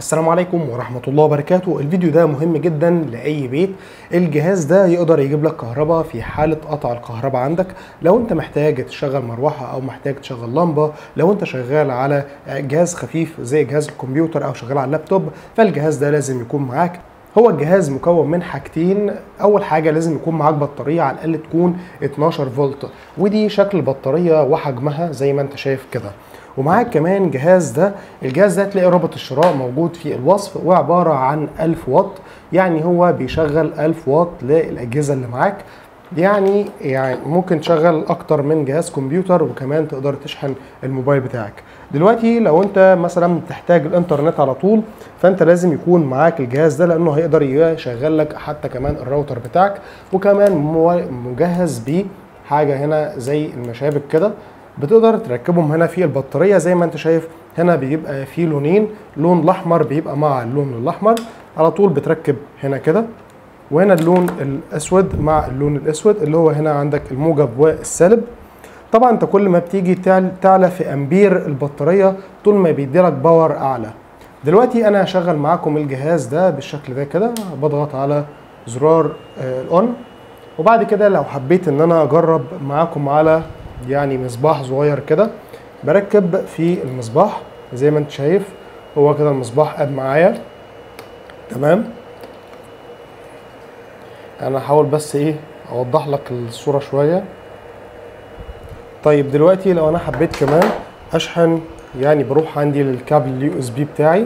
السلام عليكم ورحمة الله وبركاته الفيديو ده مهم جدا لأي بيت الجهاز ده يقدر يجيب لك كهرباء في حالة قطع الكهرباء عندك لو انت محتاج تشغل مروحة او محتاج تشغل لمبة لو انت شغال على جهاز خفيف زي جهاز الكمبيوتر او شغال على اللابتوب فالجهاز ده لازم يكون معاك هو الجهاز مكون من حاجتين اول حاجه لازم يكون معاك بطاريه على الاقل تكون 12 فولت ودي شكل البطاريه وحجمها زي ما انت شايف كده ومعاك كمان جهاز ده الجهاز ده تلاقي رابط الشراء موجود في الوصف وعبارة عن 1000 واط يعني هو بيشغل 1000 واط للأجهزة اللي معاك يعني يعني ممكن تشغل اكتر من جهاز كمبيوتر وكمان تقدر تشحن الموبايل بتاعك دلوقتي لو انت مثلا تحتاج الانترنت على طول فانت لازم يكون معاك الجهاز ده لانه هيقدر يشغل لك حتى كمان الراوتر بتاعك وكمان مجهز بحاجه هنا زي المشابك كده بتقدر تركبهم هنا في البطاريه زي ما انت شايف هنا بيبقى في لونين لون الاحمر بيبقى مع اللون الاحمر على طول بتركب هنا كده وهنا اللون الاسود مع اللون الاسود اللي هو هنا عندك الموجب والسالب طبعا انت كل ما بتيجي تعلى في امبير البطاريه طول ما بيديلك باور اعلى دلوقتي انا هشغل معاكم الجهاز ده بالشكل ده كده بضغط على زرار الاون وبعد كده لو حبيت ان انا اجرب معاكم على يعني مصباح صغير كده بركب في المصباح زي ما انت شايف هو كده المصباح قد معايا تمام انا هحاول بس ايه اوضح لك الصوره شويه طيب دلوقتي لو انا حبيت كمان اشحن يعني بروح عندي للكابل اليو اس بي بتاعي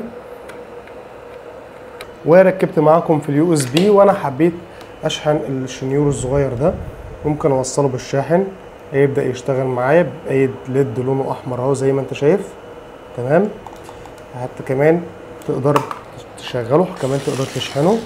وركبت معاكم في اليو اس بي وانا حبيت اشحن الشنيور الصغير ده ممكن اوصله بالشاحن هيبدا يشتغل معايا بايد ليد لونه احمر اهو زي ما انت شايف تمام حتى كمان تقدر تشغله كمان تقدر تشحنه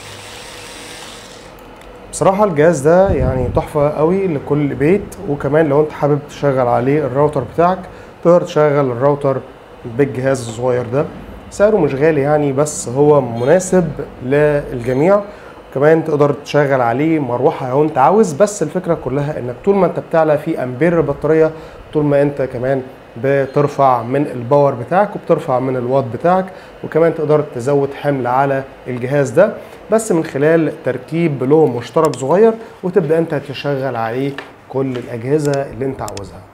بصراحة الجهاز ده يعني تحفة قوي لكل بيت وكمان لو انت حابب تشغل عليه الراوتر بتاعك تقدر تشغل الراوتر بالجهاز الصغير ده سعره مش غالي يعني بس هو مناسب للجميع كمان تقدر تشغل عليه مروحه لو انت عاوز بس الفكره كلها انك طول ما انت بتعلى في امبير البطاريه طول ما انت كمان بترفع من الباور بتاعك وبترفع من الوات بتاعك وكمان تقدر تزود حمل على الجهاز ده بس من خلال تركيب له مشترك صغير وتبدا انت تشغل عليه كل الاجهزه اللي انت عاوزها